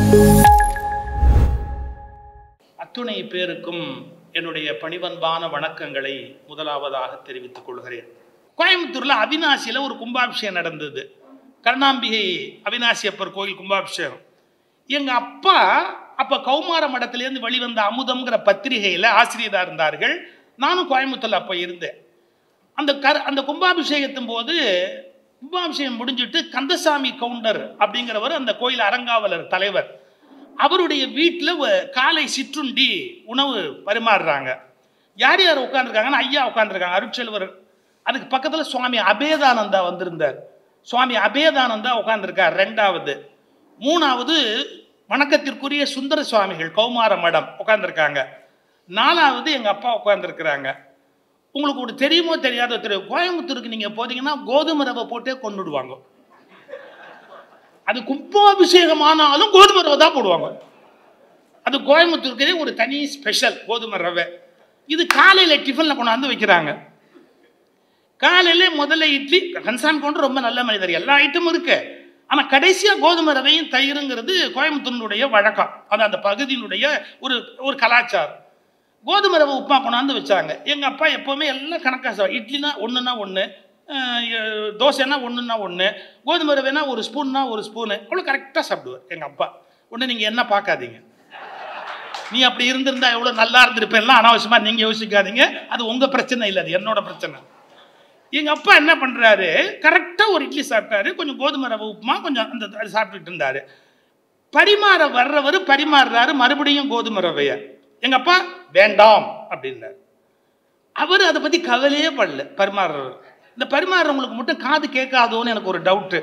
அத்துணை பேருக்கும் என்னுடைய பணிவன்பான வணக்கங்களை முதலாவதாக தெரிவித்துக் கொள்கிறேன் கோயம்புத்தூர்ல அவினாசியில ஒரு கும்பாபிஷேகம் நடந்தது கருணாம்பிகை அவினாசி அப்பர் கோயில் கும்பாபிஷேகம் எங்க அப்பா அப்ப கௌமார மடத்திலேருந்து வெளிவந்த அமுதம்ங்கிற பத்திரிகையில ஆசிரியராக இருந்தார்கள் நானும் கோயம்புத்தூர்ல அப்ப இருந்தேன் அந்த கர அந்த கும்பாபிஷேகத்தின் போது கும்பாபிஷேகம் முடிஞ்சிட்டு கந்தசாமி கவுண்டர் அப்படிங்கிறவர் அந்த கோயில் அறங்காவலர் தலைவர் அவருடைய வீட்டில் காலை சிற்றுண்டி உணவு பரிமாறுறாங்க யார் யார் உட்காந்துருக்காங்கன்னா ஐயா உட்காந்துருக்காங்க அருட்செல்வர் அதுக்கு பக்கத்தில் சுவாமி அபேதானந்தா வந்திருந்தார் சுவாமி அபேதானந்தா உட்காந்துருக்கார் ரெண்டாவது மூணாவது வணக்கத்திற்குரிய சுந்தர சுவாமிகள் கௌமார மடம் உட்காந்துருக்காங்க நாலாவது எங்கள் அப்பா உட்காந்துருக்குறாங்க உங்களுக்கு ஒரு தெரியுமோ தெரியாதோ தெரியும் கோயம்புத்தூருக்கு நீங்கள் போதீங்கன்னா கோதுமை ரவை போட்டே கொண்டுடுவாங்க அது கும்பாபிஷேகம் ஆனாலும் கோதுமை ரவை தான் போடுவாங்க அது கோயம்புத்தூருக்கே ஒரு தனி ஸ்பெஷல் கோதுமை ரவை இது காலையில் டிஃபனில் கொண்டாந்து வைக்கிறாங்க காலையில் முதல்ல இட்லி கன்சாமி கொண்டு ரொம்ப நல்ல மனிதர் எல்லா ஐட்டமும் இருக்கு ஆனால் கடைசியாக கோதுமை ரவையும் தயிருங்கிறது கோயம்புத்தூரினுடைய வழக்கம் அது அந்த பகுதியினுடைய ஒரு ஒரு கலாச்சாரம் கோதுமை ரவை உப்புமா கொண்டாந்து வச்சாங்க எங்கள் அப்பா எப்போவுமே எல்லாம் கணக்காக சாப்பிடும் இட்லினா ஒன்றுனா ஒன்று தோசைனா ஒன்றுனா ஒன்று கோதுமை ரவைனா ஒரு ஸ்பூன்னா ஒரு ஸ்பூனு அவ்வளோ கரெக்டாக சாப்பிடுவார் எங்கள் அப்பா ஒன்று நீங்கள் என்ன பார்க்காதீங்க நீ அப்படி இருந்திருந்தா எவ்வளோ நல்லா இருந்திருப்பேன்லாம் அனாவசியமாக நீங்கள் யோசிக்காதீங்க அது உங்கள் பிரச்சனை இல்லை அது என்னோட பிரச்சனை எங்கள் அப்பா என்ன பண்ணுறாரு கரெக்டாக ஒரு இட்லி சாப்பிட்டாரு கொஞ்சம் கோதுமை ரவை உப்புமா கொஞ்சம் அந்த அது சாப்பிட்டுட்டு இருந்தாரு பரிமாற வர்றவர் பரிமாறுறாரு மறுபடியும் கோதுமை ரவையை எங்கள் அப்பா வேண்டாம் அப்படின்னாரு அவர் அதை பற்றி கவலையே படல பரிமாறுறவர் இந்த பரிமாறுறவங்களுக்கு மட்டும் காது கேட்காதோன்னு எனக்கு ஒரு டவுட்டு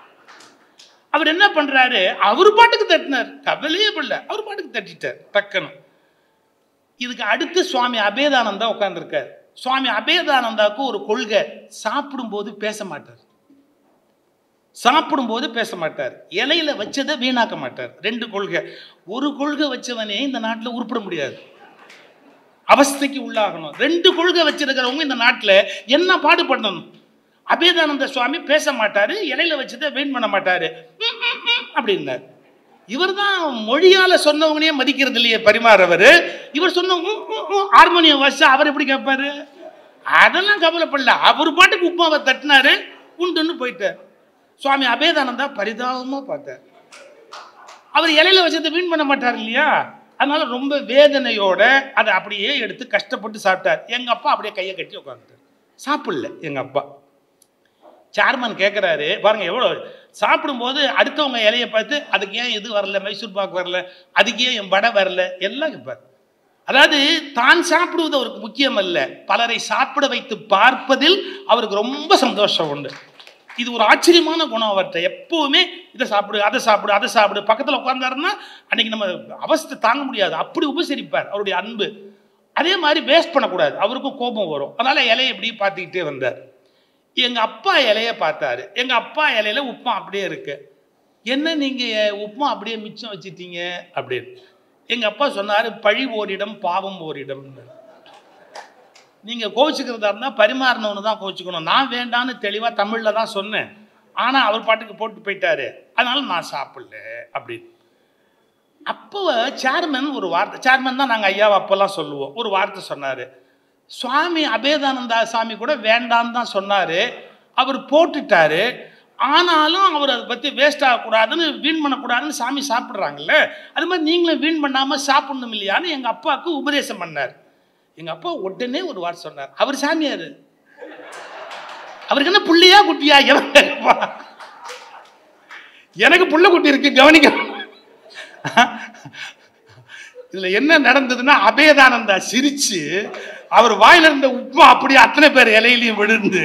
அவர் என்ன பண்றாரு அவர் பாட்டுக்கு தட்டினார் கவலையே படல அவர் பாட்டுக்கு தட்டிட்டார் டக்குன்னு இதுக்கு அடுத்து சுவாமி அபேதானந்தா உட்காந்துருக்கார் சுவாமி அபேதானந்தாவுக்கு ஒரு கொள்கை சாப்பிடும்போது பேச மாட்டார் சாப்பிடும்போது பேச மாட்டார் இலையில வச்சதை வீணாக்க மாட்டார் ரெண்டு கொள்கை ஒரு கொள்கை வச்சவனே இந்த நாட்டில் உருப்பிட முடியாது அவஸ்தைக்கு உள்ளாகணும் ரெண்டு கொள்கை வச்சிருக்கிறவங்க இந்த நாட்டில் என்ன பாடுபடணும் அபேதானந்த சுவாமி பேச மாட்டாரு இலையில வச்சதை வீண் பண்ண மாட்டாரு ம், ம், ம் அப்படின்னார் இவர் தான் மொழியால சொன்னவங்களையே மதிக்கிறது இல்லையே பரிமாறவர் இவர் சொன்ன ஹார்மோனியம் வாசிச்சா அவர் எப்படி கேட்பாரு அதெல்லாம் கவலைப்படல அவர் பாட்டுக்கு உப்பாவை தட்டினாரு உண்டுன்னு போயிட்டார் சுவாமி அபேதானந்தா பரிதாபமாக பார்த்தார் அவர் இலையில வச்சதை வீண் பண்ண மாட்டார் இல்லையா அதனால ரொம்ப வேதனையோட அதை அப்படியே எடுத்து கஷ்டப்பட்டு சாப்பிட்டார் எங்க அப்பா அப்படியே கையை கட்டி உட்காந்துட்டார் சாப்பிடல எங்க அப்பா சேர்மன் கேட்குறாரு பாருங்க எவ்வளோ சாப்பிடும்போது அடுத்தவங்க இலையை பார்த்து அதுக்கு ஏன் இது வரல மைசூர் பாக்கு வரல அதுக்கு ஏன் என் வடை வரல எல்லாம் கேட்பார் அதாவது தான் சாப்பிடுவது அவருக்கு முக்கியம் அல்ல பலரை சாப்பிட வைத்து பார்ப்பதில் அவருக்கு ரொம்ப சந்தோஷம் உண்டு இது ஒரு ஆச்சரியமான குணம் அவர்கிட்ட எப்பவுமே இதை சாப்பிடு அதை சாப்பிடு அதை சாப்பிடு பக்கத்தில் உட்காந்தாருன்னா அன்னைக்கு நம்ம அவஸ்தை தாங்க முடியாது அப்படி உபசரிப்பார் அவருடைய அன்பு அதே மாதிரி வேஸ்ட் பண்ணக்கூடாது அவருக்கும் கோபம் வரும் அதனால இலையை இப்படி பார்த்துக்கிட்டே வந்தார் எங்க அப்பா இலைய பார்த்தாரு எங்க அப்பா இலையில உப்புமா அப்படியே இருக்கு என்ன நீங்க உப்புமா அப்படியே மிச்சம் வச்சிட்டீங்க அப்படின்னு எங்க அப்பா சொன்னாரு பழி ஓரிடம் பாவம் ஓரிடம் நீங்க கோவிச்சுக்கிறதா இருந்தா பரிமாறினவனு தான் கோவிச்சுக்கணும் நான் வேண்டான்னு தெளிவா தமிழ்ல தான் சொன்னேன் ஆனா அவர் பாட்டுக்கு போட்டு போயிட்டாரு அதனால நான் சாப்பிடல அப்படின்னு அப்போ சேர்மன் ஒரு வார்த்தை சேர்மன் தான் நாங்கள் ஐயாவை அப்போல்லாம் சொல்லுவோம் ஒரு வார்த்தை சொன்னார் சுவாமி அபேதானந்தா சாமி கூட வேண்டான்னு தான் சொன்னார் அவர் போட்டுட்டாரு ஆனாலும் அவர் அதை பற்றி வேஸ்ட் ஆகக்கூடாதுன்னு வீண் பண்ணக்கூடாதுன்னு சாமி சாப்பிட்றாங்கல்ல அது மாதிரி நீங்களும் வீண் பண்ணாமல் சாப்பிடணும் இல்லையான்னு எங்கள் அப்பாவுக்கு உபதேசம் பண்ணார் எங்கள் அப்பா உடனே ஒரு வார்த்தை சொன்னார் அவர் சாமியார் அவருக்கு என்ன புள்ளையா குட்டியா எனக்கு எனக்கு புள்ள குட்டி இருக்கு கவனிக்க இதுல என்ன நடந்ததுன்னா அபேதானந்தா சிரிச்சு அவர் வாயில இருந்த உப்புமா அப்படியே அத்தனை பேர் இலையிலையும் விழுந்து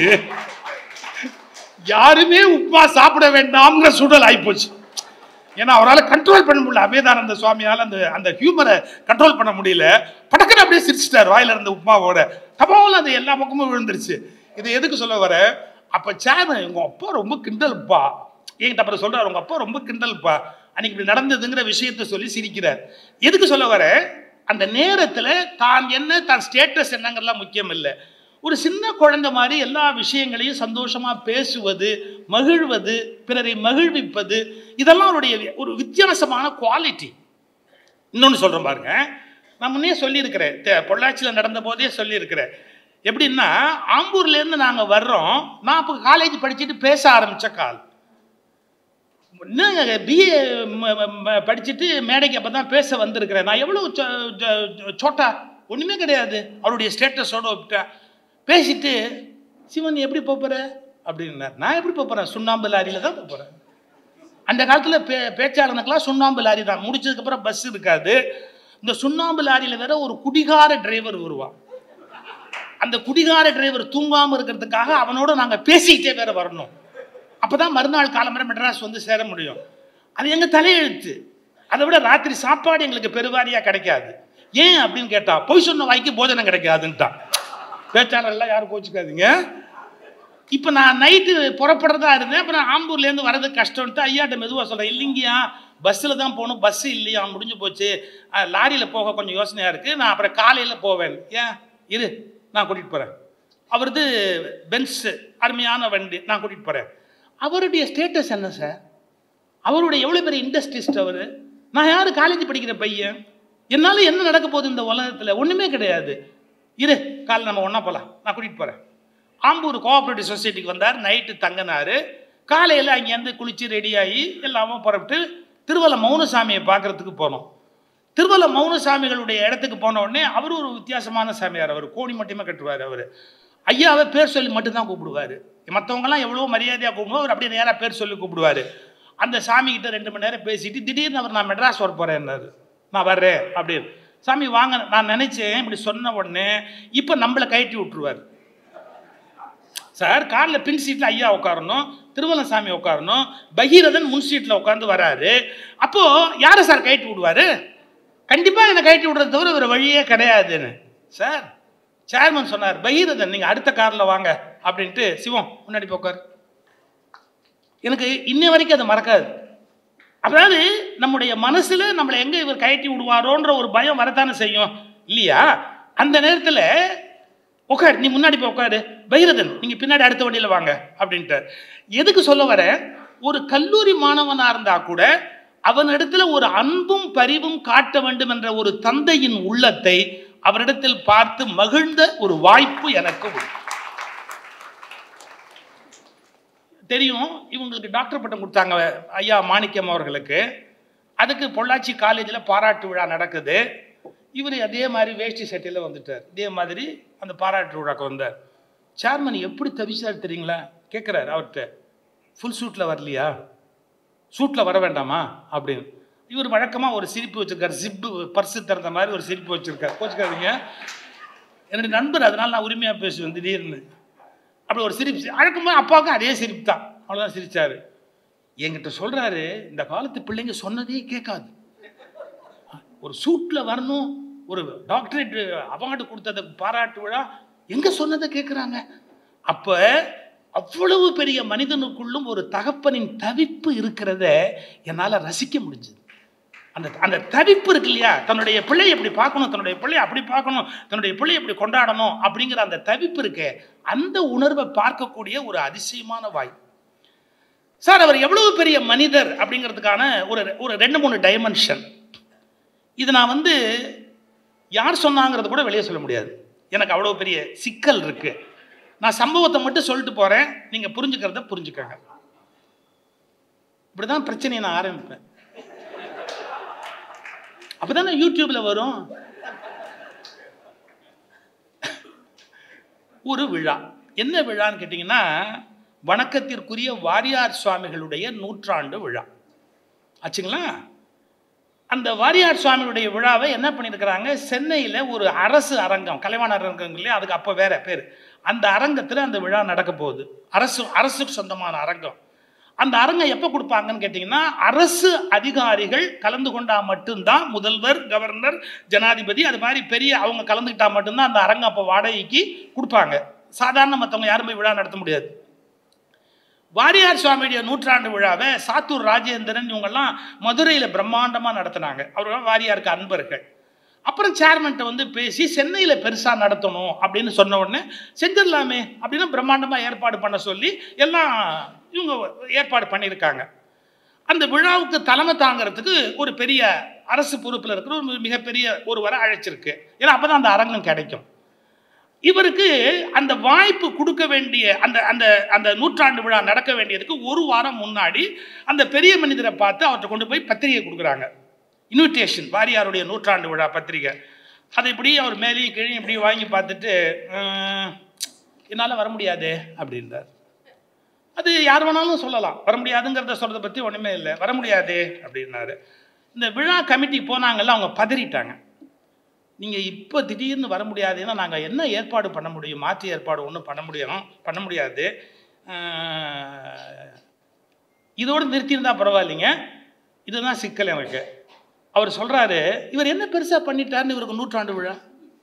யாருமே உப்புமா சாப்பிட வேண்டாம்ங்கிற சூழல் ஆயிப்போச்சு ஏன்னா அவரால் கண்ட்ரோல் பண்ண முடியல அபேதானந்த சுவாமியால் அந்த அந்த ஹியூமரை கண்ட்ரோல் பண்ண முடியல படக்குன்னு அப்படியே சிரிச்சிட்டார் வாயில இருந்த உப்புமாவோட டபாவில் அது எல்லா பக்கமும் விழுந்துருச்சு இது எதுக்கு சொல்ல வர அப்போ சேர்மன் உங்க அப்பா ரொம்ப கிண்டல்ப்பா என்கிட்ட அப்புறம் சொல்றாரு உங்க அப்பா ரொம்ப கிண்டல்ப்பா அன்னைக்கு இப்படி நடந்ததுங்கிற விஷயத்த சொல்லி சிரிக்கிறார் எதுக்கு சொல்ல வர அந்த நேரத்தில் தான் என்ன தான் ஸ்டேட்டஸ் என்னங்கிறலாம் முக்கியம் இல்லை ஒரு சின்ன குழந்தை மாதிரி எல்லா விஷயங்களையும் சந்தோஷமா பேசுவது மகிழ்வது பிறரை மகிழ்விப்பது இதெல்லாம் அவருடைய ஒரு வித்தியாசமான குவாலிட்டி இன்னொன்று சொல்கிறேன் பாருங்க நான் முன்னே சொல்லியிருக்கிறேன் தெ- பொள்ளாச்சியில் நடந்த போதே சொல்லியிருக்கிறேன் எப்படின்னா ஆம்பூர்லேருந்து நாங்கள் வர்றோம் நான் அப்போ காலேஜ் படிச்சுட்டு பேச ஆரம்பித்த கால் என்னங்க பிஏ படிச்சுட்டு மேடைக்கு அப்போ தான் பேச வந்திருக்கிறேன் நான் எவ்வளோ சொ- சொ- சோட்டா ஒன்றுமே கிடையாது அவருடைய ஸ்டேட்டஸோட ஒப்பிட்டா பேசிட்டு சிவன் எப்படி போகிற அப்படின்னார் நான் எப்படி போகிறேன் சுண்ணாம்பு லாரியில் தான் போகிறேன் அந்த காலத்தில் பே பேச்சாளனுக்கெல்லாம் சுண்ணாம்பு லாரி தான் முடிச்சதுக்கப்புறம் பஸ் இருக்காது இந்த சுண்ணாம்பு லாரியில் வேற ஒரு குடிகார டிரைவர் வருவான் அந்த குடிகார டிரைவர் தூங்காமல் இருக்கிறதுக்காக அவனோட நாங்கள் பேசிக்கிட்டே வேற வரணும் அப்போ தான் மறுநாள் காலம்பரை மெட்ராஸ் வந்து சேர முடியும் அது எங்கள் தலையெழுத்து அதை விட ராத்திரி சாப்பாடு எங்களுக்கு பெருவாரியாக கிடைக்காது ஏன் அப்படின்னு கேட்டா பொய் சொன்ன வாய்க்கு போஜனம் கிடைக்காதுன்ட்டான் பேச்சாளர்லாம் யாரும் கோச்சிக்காதீங்க இப்போ நான் நைட்டு புறப்படுறதா இருந்தேன் அப்புறம் ஆம்பூர்லேருந்து வரது கஷ்டம்ட்டு ஐயாட்ட மெதுவாக சொல்கிறேன் இல்லைங்கய்யா பஸ்ஸில் தான் போகணும் பஸ்ஸு இல்லையா முடிஞ்சு போச்சு லாரியில் போக கொஞ்சம் யோசனையாக இருக்குது நான் அப்புறம் காலையில் போவேன் ஏன் இரு நான் கூட்டிகிட்டு போகிறேன் அவரது பென்ஸு அருமையான வண்டி நான் கூட்டிகிட்டு போகிறேன் அவருடைய ஸ்டேட்டஸ் என்ன சார் அவருடைய எவ்வளோ பெரிய இண்டஸ்ட்ரிஸ்ட் அவர் நான் யார் காலேஜ் படிக்கிற பையன் என்னால் என்ன நடக்க போகுது இந்த உலகத்தில் ஒன்றுமே கிடையாது இரு காலை நம்ம ஒன்றா போகலாம் நான் கூட்டிகிட்டு போகிறேன் ஆம்பூர் கோஆப்ரேட்டிவ் சொசைட்டிக்கு வந்தார் நைட்டு தங்கினார் காலையில் அங்கேருந்து குளித்து ரெடியாகி எல்லாமே புறப்பட்டு திருவல்ல மௌனசாமியை பார்க்கறதுக்கு போனோம் திருவல்ல மௌனசாமிகளுடைய இடத்துக்கு போன உடனே அவர் ஒரு வித்தியாசமான சாமியார் அவர் கோணி மட்டுமே கட்டுவார் அவர் ஐயாவை பேர் சொல்லி மட்டும்தான் கூப்பிடுவார் மற்றவங்கலாம் எவ்வளோ மரியாதையாக கூப்பிடுவோம் அவர் அப்படியே நேராக பேர் சொல்லி கூப்பிடுவார் அந்த சாமி கிட்ட ரெண்டு மணி நேரம் பேசிட்டு திடீர்னு அவர் நான் மெட்ராஸ் வர போகிறேன்னாரு நான் வர்றேன் அப்படின்னு சாமி வாங்க நான் நினச்சேன் இப்படி சொன்ன உடனே இப்போ நம்மளை கயட்டி விட்டுருவார் சார் காரில் பின் சீட்டில் ஐயா உட்காரணும் திருவள்ளசாமி உட்காரணும் பகீரதன் முன் சீட்டில் உட்காந்து வராரு அப்போது யாரை சார் கயட்டி விடுவார் கண்டிப்பாக என்னை கயட்டி விடுறத தவிர வேறு வழியே கிடையாதுன்னு சார் சேர்மன் சொன்னார் பகீரதன் நீங்கள் அடுத்த காரில் வாங்க அப்படின்ட்டு சிவம் முன்னாடி போய் உட்காரு எனக்கு இன்னை வரைக்கும் அது மறக்காது அதாவது நம்முடைய மனசில் நம்மளை எங்கே இவர் கயட்டி விடுவாரோன்ற ஒரு பயம் வரத்தானே செய்யும் இல்லையா அந்த நேரத்தில் உட்காரு நீ முன்னாடி போய் உட்காரு பைரதன் நீங்கள் பின்னாடி அடுத்த வண்டியில் வாங்க அப்படின்ட்டு எதுக்கு சொல்ல வர ஒரு கல்லூரி மாணவனாக இருந்தால் கூட அவனிடத்துல ஒரு அன்பும் பரிவும் காட்ட வேண்டும் என்ற ஒரு தந்தையின் உள்ளத்தை அவரிடத்தில் பார்த்து மகிழ்ந்த ஒரு வாய்ப்பு எனக்கு உண்டு தெரியும் இவங்களுக்கு டாக்டர் பட்டம் கொடுத்தாங்க ஐயா மாணிக்கம் அவர்களுக்கு அதுக்கு பொள்ளாச்சி காலேஜில் பாராட்டு விழா நடக்குது இவர் அதே மாதிரி வேஷ்டி சட்டையில் வந்துட்டார் இதே மாதிரி அந்த பாராட்டு விழாக்கு வந்தார் சேர்மன் எப்படி தவிச்சார் தெரியுங்களா கேட்குறாரு அவர்கிட்ட ஃபுல் சூட்டில் வரலையா சூட்டில் வர வேண்டாமா அப்படின்னு இவர் வழக்கமாக ஒரு சிரிப்பு வச்சிருக்காரு சிப்பு பர்ஸு திறந்த மாதிரி ஒரு சிரிப்பு வச்சிருக்காரு கோச்சுக்காதீங்க என்னுடைய நண்பர் அதனால நான் உரிமையாக பேசுவேன் திடீர்னு அப்படி ஒரு சிரிப்பு அழக்கமாக அப்பாவுக்கும் அதே சிரிப்பு தான் அவ்வளோதான் சிரிச்சாரு என்கிட்ட சொல்கிறாரு இந்த காலத்து பிள்ளைங்க சொன்னதே கேட்காது ஒரு சூட்டில் வரணும் ஒரு டாக்டரேட் அவார்டு கொடுத்தத பாராட்டு விழா எங்கே சொன்னதை கேட்குறாங்க அப்போ அவ்வளவு பெரிய மனிதனுக்குள்ளும் ஒரு தகப்பனின் தவிப்பு இருக்கிறத என்னால் ரசிக்க முடிஞ்சது அந்த அந்த தவிப்பு இருக்கு இல்லையா தன்னுடைய பிள்ளையை எப்படி பார்க்கணும் தன்னுடைய பிள்ளையை அப்படி பார்க்கணும் தன்னுடைய பிள்ளையை எப்படி கொண்டாடணும் அப்படிங்கிற அந்த தவிப்பு இருக்கே அந்த உணர்வை பார்க்கக்கூடிய ஒரு அதிசயமான வாய்ப்பு சார் அவர் எவ்வளவு பெரிய மனிதர் அப்படிங்கிறதுக்கான ஒரு ஒரு ரெண்டு மூணு டைமென்ஷன் இது நான் வந்து யார் சொன்னாங்கிறது கூட வெளியே சொல்ல முடியாது எனக்கு அவ்வளோ பெரிய சிக்கல் இருக்கு நான் சம்பவத்தை மட்டும் சொல்லிட்டு போகிறேன் நீங்கள் புரிஞ்சுக்கிறத புரிஞ்சுக்கங்க இப்படி தான் பிரச்சனையை நான் ஆரம்பிப்பேன் அப்பதானே யூடியூப்ல வரும் ஒரு விழா என்ன விழான்னு கேட்டிங்கன்னா வணக்கத்திற்குரிய வாரியார் சுவாமிகளுடைய நூற்றாண்டு விழா ஆச்சுங்களா அந்த வாரியார் சுவாமிகளுடைய விழாவை என்ன பண்ணியிருக்கிறாங்க சென்னையில் ஒரு அரசு அரங்கம் கலைவாணர் அரங்கம் இல்லையா அதுக்கு அப்போ வேற பேர் அந்த அரங்கத்தில் அந்த விழா நடக்க போகுது அரசு அரசுக்கு சொந்தமான அரங்கம் அந்த அரங்கம் எப்போ கொடுப்பாங்கன்னு கேட்டிங்கன்னா அரசு அதிகாரிகள் கலந்து கொண்டா மட்டும்தான் முதல்வர் கவர்னர் ஜனாதிபதி அது மாதிரி பெரிய அவங்க கலந்துக்கிட்டா மட்டும்தான் அந்த அரங்கம் அப்போ வாடகைக்கு கொடுப்பாங்க சாதாரண மற்றவங்க யாரும் போய் விழா நடத்த முடியாது வாரியார் சுவாமியுடைய நூற்றாண்டு விழாவை சாத்தூர் ராஜேந்திரன் இவங்கெல்லாம் மதுரையில் பிரம்மாண்டமாக நடத்தினாங்க அவர்கள் வாரியாருக்கு அன்பர்கள் அப்புறம் சேர்மன்ட்ட வந்து பேசி சென்னையில் பெருசாக நடத்தணும் அப்படின்னு சொன்ன உடனே செஞ்சிடலாமே அப்படின்னு பிரம்மாண்டமாக ஏற்பாடு பண்ண சொல்லி எல்லாம் இவங்க ஏற்பாடு பண்ணியிருக்காங்க அந்த விழாவுக்கு தலைமை தாங்கிறதுக்கு ஒரு பெரிய அரசு பொறுப்பில் இருக்கிற ஒரு மிகப்பெரிய ஒருவரை அழைச்சிருக்கு ஏன்னா அப்போ தான் அந்த அரங்கம் கிடைக்கும் இவருக்கு அந்த வாய்ப்பு கொடுக்க வேண்டிய அந்த அந்த அந்த நூற்றாண்டு விழா நடக்க வேண்டியதுக்கு ஒரு வாரம் முன்னாடி அந்த பெரிய மனிதரை பார்த்து அவர்கிட்ட கொண்டு போய் பத்திரிகை கொடுக்குறாங்க இன்விடேஷன் வாரியாருடைய நூற்றாண்டு விழா பத்திரிகை அதை இப்படி அவர் மேலேயும் கீழே இப்படி வாங்கி பார்த்துட்டு என்னால் வர முடியாது அப்படின்றார் அது யார் வேணாலும் சொல்லலாம் வர முடியாதுங்கிறத சொல்கிறத பற்றி ஒன்றுமே இல்லை வர முடியாது அப்படின்னாரு இந்த விழா கமிட்டி போனாங்கல்ல அவங்க பதறிட்டாங்க நீங்கள் இப்போ திடீர்னு வர முடியாதுன்னா நாங்கள் என்ன ஏற்பாடு பண்ண முடியும் மாற்று ஏற்பாடு ஒன்றும் பண்ண முடியும் பண்ண முடியாது ஆஹ், இதோடு நிறுத்தியிருந்தா பரவாயில்லைங்க இதுதான் சிக்கல் எனக்கு அவர் சொல்கிறாரு இவர் என்ன பெருசாக பண்ணிட்டாருன்னு இவருக்கு நூற்றாண்டு விழா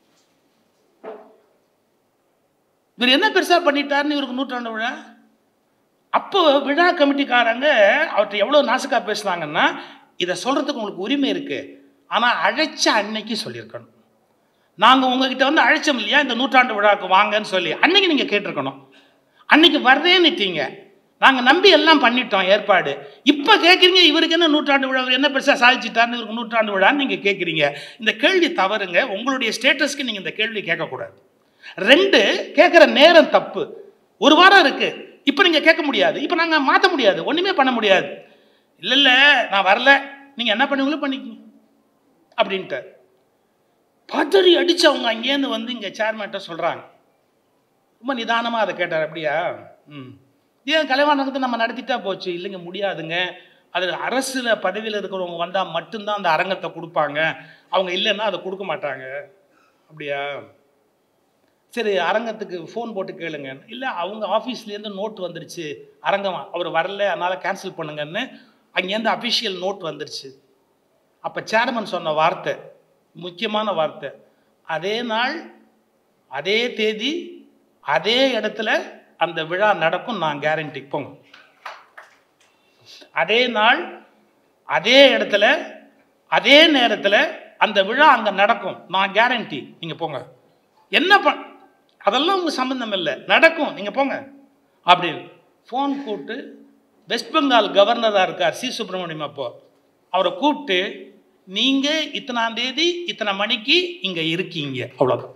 இவர் என்ன பெருசாக பண்ணிட்டாருன்னு இவருக்கு நூற்றாண்டு விழா அப்போ விழா கமிட்டிக்காரங்க அவர்கிட்ட எவ்வளோ நாசுக்கா பேசுனாங்கன்னா இதை சொல்கிறதுக்கு உங்களுக்கு உரிமை இருக்குது ஆனால் அழைச்ச அன்னைக்கு சொல்லியிருக்கணும் நாங்கள் உங்ககிட்ட வந்து அழைச்சோம் இல்லையா இந்த நூற்றாண்டு விழாவுக்கு வாங்கன்னு சொல்லி அன்னைக்கு நீங்கள் கேட்டிருக்கணும் அன்னைக்கு வர்றேன்னுட்டீங்க நாங்கள் நம்பி எல்லாம் பண்ணிட்டோம் ஏற்பாடு இப்போ கேட்குறீங்க இவருக்கு என்ன நூற்றாண்டு விழா இவர் என்ன பெருசாக சாதிச்சிட்டாருன்னு இவருக்கு நூற்றாண்டு விழான்னு நீங்கள் கேட்குறீங்க இந்த கேள்வி தவறுங்க உங்களுடைய ஸ்டேட்டஸ்க்கு நீங்கள் இந்த கேள்வி கேட்கக்கூடாது ரெண்டு கேட்குற நேரம் தப்பு ஒரு வாரம் இருக்கு இப்போ நீங்கள் கேட்க முடியாது இப்போ நாங்கள் மாற்ற முடியாது ஒன்றுமே பண்ண முடியாது இல்லை இல்லை நான் வரல நீங்கள் என்ன பண்ணுவீங்களோ பண்ணிக்கங்க அப்படின்ட்டு பதறி அடிச்சு அவங்க அங்கேருந்து வந்து இங்கே சேர்மேன்ட்ட சொல்கிறாங்க ரொம்ப நிதானமாக அதை கேட்டார் அப்படியா ம் ஏன் கலைவாணகத்தை நம்ம நடத்திட்டா போச்சு இல்லைங்க முடியாதுங்க அது அரசில் பதவியில் இருக்கிறவங்க வந்தால் மட்டும்தான் அந்த அரங்கத்தை கொடுப்பாங்க அவங்க இல்லைன்னா அதை கொடுக்க மாட்டாங்க அப்படியா சரி அரங்கத்துக்கு ஃபோன் போட்டு கேளுங்க இல்லை அவங்க ஆஃபீஸ்லேருந்து நோட் வந்துருச்சு அரங்கம் அவர் வரல அதனால் கேன்சல் பண்ணுங்கன்னு அங்கேருந்து அஃபிஷியல் நோட் வந்துருச்சு அப்போ சேர்மன் சொன்ன வார்த்தை முக்கியமான வார்த்தை அதே நாள் அதே தேதி அதே இடத்துல அந்த விழா நடக்கும் நான் கேரண்டி போங்க அதே நாள் அதே இடத்துல அதே நேரத்தில் அந்த விழா அங்கே நடக்கும் நான் கேரண்டி நீங்கள் போங்க என்ன பண் அதெல்லாம் உங்கள் சம்மந்தம் இல்லை நடக்கும் நீங்கள் போங்க அப்படின்னு ஃபோன் கூப்பிட்டு வெஸ்ட் பெங்கால் கவர்னராக இருக்கார் சி சுப்பிரமணியம் அப்போ அவரை கூப்பிட்டு நீங்கள் இத்தனாம் தேதி இத்தனை மணிக்கு இங்கே இருக்கீங்க அவ்வளோதான்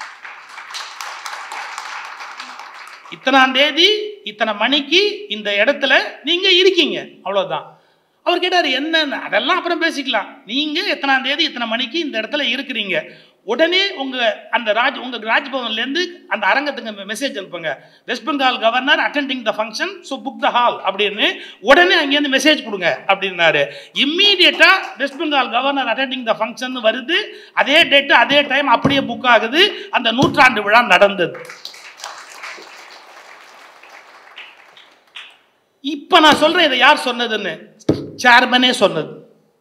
இத்தனாம் தேதி இத்தனை மணிக்கு இந்த இடத்துல நீங்கள் இருக்கீங்க அவ்வளோதான் அவர் கேட்டார் என்ன அதெல்லாம் அப்புறம் பேசிக்கலாம் நீங்கள் எத்தனாம் தேதி இத்தனை மணிக்கு இந்த இடத்துல இருக்கிறீங்க உடனே உங்கள் அந்த ராஜ் உங்கள் ராஜ்பவன்லேருந்து அந்த அரங்கத்துக்கு மெசேஜ் அனுப்புங்க west Bengal governor attending the function so book the hall அப்படின்னு உடனே அங்கேருந்து மெசேஜ் கொடுங்க அப்படின்னாரு இம்மீடியட்டாக west Bengal governor attending the function வருது அதே டேட்டு அதே டைம் அப்படியே புக் ஆகுது அந்த நூற்றாண்டு விழா நடந்தது இப்போ நான் சொல்கிறேன் இதை யார் சொன்னதுன்னு சேர்மனே சொன்னது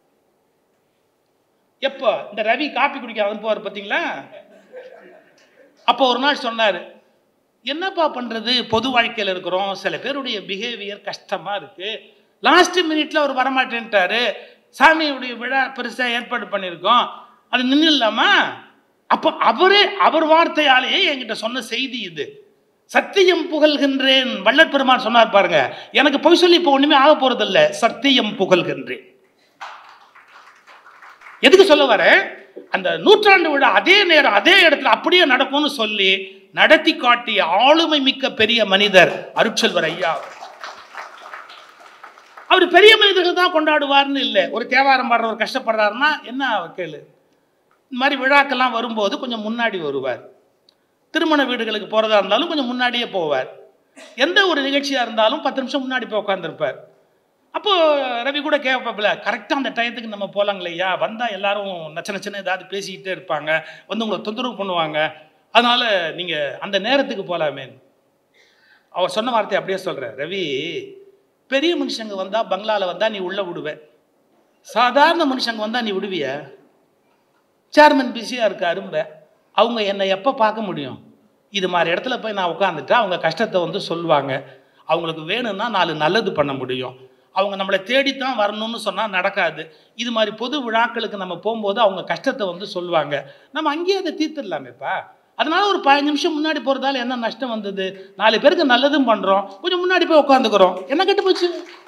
எப்போ இந்த ரவி காப்பி குடிக்க அனுப்புவார் பார்த்தீங்களா அப்போ ஒரு நாள் சொன்னார் என்னப்பா பண்ணுறது பொது வாழ்க்கையில் இருக்கிறோம் சில பேருடைய பிஹேவியர் கஷ்டமாக இருக்குது லாஸ்ட் மினிட்ல அவர் வரமாட்டேன்ட்டாரு சாமியுடைய விழா பெருசாக ஏற்பாடு பண்ணியிருக்கோம் அது நின்றுலாமா அப்போ அவரே அவர் வார்த்தையாலேயே என்கிட்ட சொன்ன செய்தி இது சத்தியம் புகழ்கின்றேன் வள்ளற் பெருமான் சொன்னார் பாருங்க எனக்கு பொய் சொல்லி இப்போ ஒண்ணுமே ஆக போறதில்ல சத்தியம் புகழ்கின்றேன் எதுக்கு சொல்ல வர அந்த நூற்றாண்டு விழா அதே நேரம் அதே இடத்துல அப்படியே நடக்கும்னு சொல்லி நடத்தி காட்டிய ஆளுமை மிக்க பெரிய மனிதர் அருட்செல்வர் ஐயா அவர் பெரிய மனிதர்கள் தான் கொண்டாடுவார்னு இல்லை ஒரு தேவாரம் பாடுறவர் கஷ்டப்படுறாருன்னா என்ன கேளு இந்த மாதிரி விழாக்கெல்லாம் வரும்போது கொஞ்சம் முன்னாடி வருவார் திருமண வீடுகளுக்கு போகிறதா இருந்தாலும் கொஞ்சம் முன்னாடியே போவார் எந்த ஒரு நிகழ்ச்சியாக இருந்தாலும் பத்து நிமிஷம் முன்னாடி போய் உட்காந்துருப்பார் அப்போது ரவி கூட கேட்பாப்புல கரெக்டாக அந்த டயத்துக்கு நம்ம போகலாங்களையா வந்தால் எல்லாரும் நச்ச நச்சன்னு ஏதாவது பேசிக்கிட்டே இருப்பாங்க வந்து உங்களை தொந்தரவு பண்ணுவாங்க அதனால் நீங்கள் அந்த நேரத்துக்கு போகலாமே அவர் சொன்ன வார்த்தை அப்படியே சொல்கிறேன் ரவி பெரிய மனுஷங்க வந்தால் பங்களாவில் வந்தால் நீ உள்ளே விடுவ சாதாரண மனுஷங்க வந்தால் நீ விடுவிய சேர்மன் பிஸியாக இருக்க அரும்ப அவங்க என்னை எப்போ பார்க்க முடியும் இது மாதிரி இடத்துல போய் நான் உட்காந்துட்டா அவங்க கஷ்டத்தை வந்து சொல்லுவாங்க அவங்களுக்கு வேணும்னா நாலு நல்லது பண்ண முடியும் அவங்க நம்மளை தேடித்தான் வரணும்னு சொன்னால் நடக்காது இது மாதிரி பொது விழாக்களுக்கு நம்ம போகும்போது அவங்க கஷ்டத்தை வந்து சொல்லுவாங்க நம்ம அங்கேயே அதை தீர்த்துடலாமேப்பா அதனால ஒரு பதினஞ்சு நிமிஷம் முன்னாடி போகிறதால என்ன நஷ்டம் வந்தது நாலு பேருக்கு நல்லதும் பண்ணுறோம் கொஞ்சம் முன்னாடி போய் உட்காந்துக்கிறோம் என்ன கெட்டு போச்சு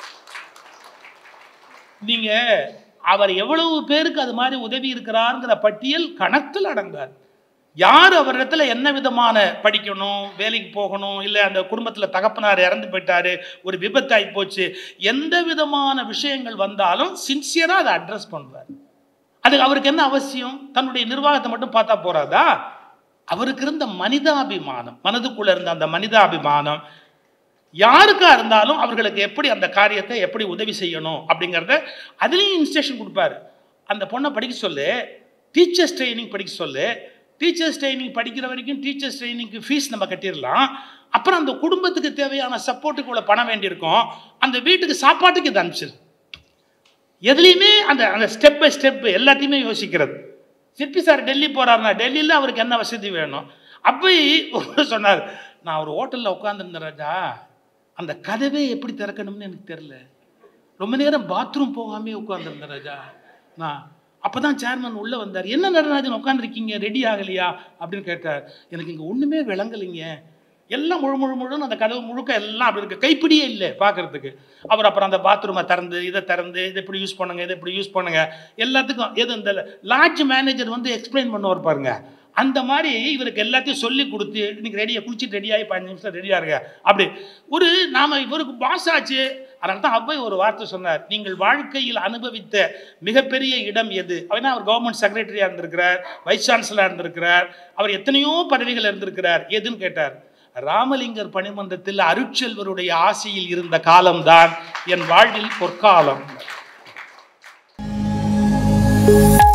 நீங்கள் அவர் எவ்வளவு பேருக்கு அது மாதிரி உதவி இருக்கிறாருங்கிற பட்டியல் கணக்கில் அடங்காது யார் அவரிடத்துல என்ன விதமான படிக்கணும் வேலைக்கு போகணும் இல்லை அந்த குடும்பத்தில் தகப்பனார் இறந்து போயிட்டாரு ஒரு விபத்தாகி போச்சு எந்த விதமான விஷயங்கள் வந்தாலும் சின்சியராக அதை அட்ரஸ் பண்ணுவார் அதுக்கு அவருக்கு என்ன அவசியம் தன்னுடைய நிர்வாகத்தை மட்டும் பார்த்தா போறாதா அவருக்கு இருந்த மனிதாபிமானம் மனதுக்குள்ள இருந்த அந்த மனிதாபிமானம் யாருக்கா இருந்தாலும் அவர்களுக்கு எப்படி அந்த காரியத்தை எப்படி உதவி செய்யணும் அப்படிங்கிறத அதுலேயும் இன்ஸ்ட்ரக்ஷன் கொடுப்பாரு அந்த பொண்ணை படிக்க சொல்லு டீச்சர்ஸ் ட்ரைனிங் படிக்க சொல்லு டீச்சர்ஸ் ட்ரைனிங் படிக்கிற வரைக்கும் டீச்சர்ஸ் ட்ரைனிங்க்கு ஃபீஸ் நம்ம கட்டிடலாம் அப்புறம் அந்த குடும்பத்துக்கு தேவையான சப்போர்ட்டுக்கு இவ்வளோ பணம் வேண்டியிருக்கும் அந்த வீட்டுக்கு சாப்பாட்டுக்கு இது அனுப்பிச்சிரு எதுலேயுமே அந்த அந்த ஸ்டெப் பை ஸ்டெப் எல்லாத்தையுமே யோசிக்கிறது சிற்பி சார் டெல்லி போகிறாருன்னா டெல்லியில் அவருக்கு என்ன வசதி வேணும் அப்போ சொன்னார் நான் ஒரு ஹோட்டலில் உட்காந்துருந்தேன் ராஜா அந்த கதவே எப்படி திறக்கணும்னு எனக்கு தெரில ரொம்ப நேரம் பாத்ரூம் போகாமே உட்காந்துருந்தேன் ராஜா நான் அப்போ தான் சேர்மன் உள்ளே வந்தார் என்ன நடராஜன் உட்காந்துருக்கீங்க ரெடி ஆகலையா அப்படின்னு கேட்டார் எனக்கு இங்கே ஒன்றுமே விளங்கலைங்க எல்லாம் முழு முழு முழுன்னு அந்த கதவு முழுக்க எல்லாம் அப்படி இருக்கு கைப்பிடியே இல்லை பார்க்கறதுக்கு அவர் அப்புறம் அந்த பாத்ரூமை திறந்து இதை திறந்து இதை இப்படி யூஸ் பண்ணுங்க இதை இப்படி யூஸ் பண்ணுங்க எல்லாத்துக்கும் எது இந்த லாட்ஜ் மேனேஜர் வந்து எக்ஸ்பிளைன் பண்ணுவார் பாருங்க அந்த மாதிரி இவருக்கு எல்லாத்தையும் சொல்லி கொடுத்து இன்னைக்கு ரெடியாக குளிச்சுட்டு ரெடியாகி பதினஞ்சு நிமிஷம் ரெடியாக இருங்க அப்படி ஒரு நாம் இவருக்கு பாஸ் ஆச்சு அதனால தான் அவ்வை ஒரு வார்த்தை சொன்னார் நீங்கள் வாழ்க்கையில் அனுபவித்த மிகப்பெரிய இடம் எது அப்படின்னா அவர் கவர்மெண்ட் செக்ரட்டரியாக இருந்திருக்கிறார் வைஸ் சான்சலராக இருந்திருக்கிறார் அவர் எத்தனையோ பதவிகள் இருந்திருக்கிறார் எதுன்னு கேட்டார் ராமலிங்கர் பணிமன்றத்தில் அருட்செல்வருடைய ஆசையில் இருந்த காலம்தான் என் வாழ்வில் பொற்காலம்